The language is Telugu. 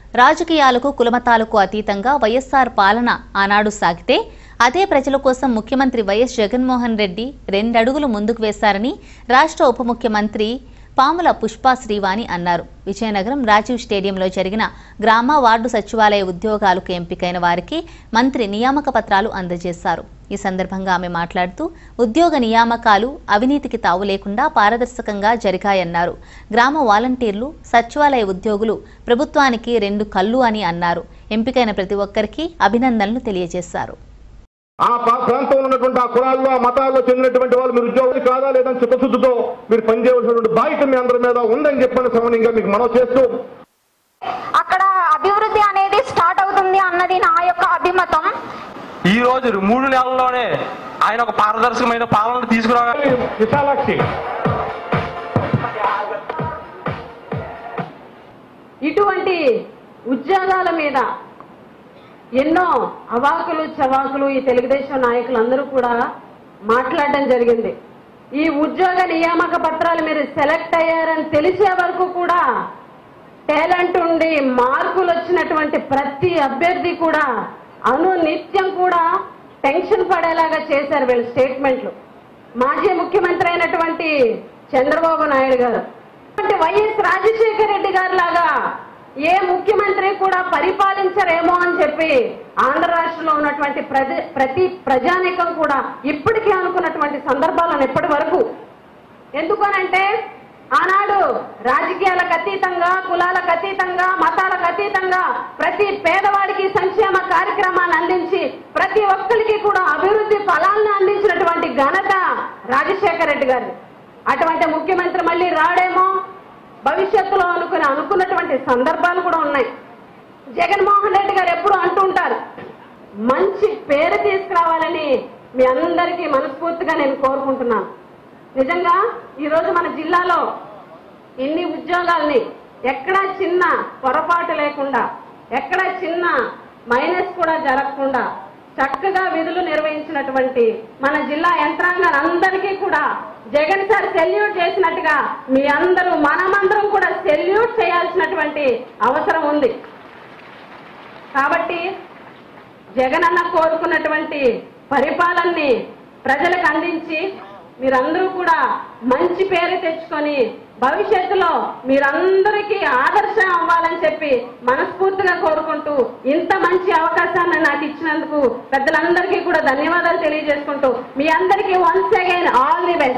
రాజకీయాలకు కులమతాలకు అతీతంగా వైఎస్ఆర్ పాలన ఆనాడు సాగితే అదే ప్రజల కోసం ముఖ్యమంత్రి వైఎస్ జగన్మోహన్ రెడ్డి రెండడుగులు ముందుకు వేశారని రాష్ట్ర ఉప ముఖ్యమంత్రి పాముల పుష్పా శ్రీవాణి అన్నారు విజయనగరం రాజీవ్ స్టేడియంలో జరిగిన గ్రామ వార్డు సచివాలయ ఉద్యోగాలకు ఎంపికైన వారికి మంత్రి నియామక పత్రాలు అందజేశారు ఈ సందర్భంగా ఆమె మాట్లాడుతూ ఉద్యోగ నియామకాలు అవినీతికి తావు లేకుండా పారదర్శకంగా జరిగాయన్నారు గ్రామ వాలంటీర్లు సచివాలయ ఉద్యోగులు ప్రభుత్వానికి రెండు కళ్ళు అని అన్నారు ఎంపికైన ప్రతి ఒక్కరికి అభినందనలు తెలియజేశారు ఆ ప్రా- ప్రాంతంలో ఉన్నటువంటి ఆ కులాల్లో ఆ మతాల్లో చెందినటువంటి వాళ్ళు మీరు ఉద్యోగులు కాదా లేదని చిత్తశుద్ధితో మీరు పనిచేయవలసినటువంటి బాధ్యత మీ అందరి మీద ఉందని చెప్పిన సమయంగా మీకు మనం చేస్తూ అక్కడ అభివృద్ధి అనేది స్టార్ట్ అవుతుంది అన్నది నా యొక్క అభిమతం ఈ రోజు మూడు నెలల్లోనే ఆయన ఒక పారదర్శకమైన పాలన తీసుకురావాలి విశాలాక్షి ఇటువంటి ఉద్యోగాల మీద ఎన్నో అవాకులు చవాకులు ఈ తెలుగుదేశం నాయకులందరూ కూడా మాట్లాడడం జరిగింది ఈ ఉద్యోగ నియామక పత్రాలు మీరు సెలెక్ట్ అయ్యారని తెలిసే వరకు కూడా టాలెంట్ ఉండి మార్కులు వచ్చినటువంటి ప్రతి అభ్యర్థి కూడా అను నిత్యం కూడా టెన్షన్ పడేలాగా చేశారు వీళ్ళ స్టేట్మెంట్లు మాజీ ముఖ్యమంత్రి అయినటువంటి చంద్రబాబు నాయుడు గారు అంటే వైఎస్ రాజశేఖర రెడ్డి గారు లాగా ఏ ముఖ్యమంత్రి కూడా పరిపాలించరేమో అని చెప్పి ఆంధ్ర రాష్ట్రంలో ఉన్నటువంటి ప్రజ ప్రతి ప్రజానికం కూడా ఇప్పటికీ అనుకున్నటువంటి సందర్భాలను ఎప్పటి వరకు ఎందుకనంటే ఆనాడు రాజకీయాలకు అతీతంగా కులాలకు అతీతంగా మతాలకు అతీతంగా ప్రతి పేదవాడికి సంక్షేమ కార్యక్రమాన్ని అందించి ప్రతి ఒక్కరికి కూడా అభివృద్ధి ఫలాలను అందించినటువంటి ఘనత రాజశేఖర రెడ్డి గారి అటువంటి ముఖ్యమంత్రి మళ్ళీ రాడేమో భవిష్యత్తులో అనుకుని అనుకున్నటువంటి సందర్భాలు కూడా ఉన్నాయి జగన్మోహన్ రెడ్డి గారు ఎప్పుడు అంటుంటారు మంచి పేరు తీసుకురావాలని మీ అందరికీ మనస్ఫూర్తిగా నేను కోరుకుంటున్నాను నిజంగా ఈరోజు మన జిల్లాలో ఇన్ని ఉద్యోగాల్ని ఎక్కడా చిన్న పొరపాటు లేకుండా ఎక్కడా చిన్న మైనస్ కూడా జరగకుండా చక్కగా విధులు నిర్వహించినటువంటి మన జిల్లా యంత్రాంగాలందరికీ కూడా జగన్ సార్ సెల్యూట్ చేసినట్టుగా మీ అందరూ మనమందరం కూడా సెల్యూట్ చేయాల్సినటువంటి అవసరం ఉంది కాబట్టి జగనన్న కోరుకున్నటువంటి పరిపాలనని ప్రజలకు అందించి మీరందరూ కూడా మంచి పేరు తెచ్చుకొని భవిష్యత్తులో మీరందరికీ ఆదర్శం అవ్వాలని చెప్పి మనస్ఫూర్తిగా కోరుకుంటూ ఇంత మంచి అవకాశాన్ని నాకు ఇచ్చినందుకు పెద్దలందరికీ కూడా ధన్యవాదాలు తెలియజేసుకుంటూ మీ అందరికీ once again all the best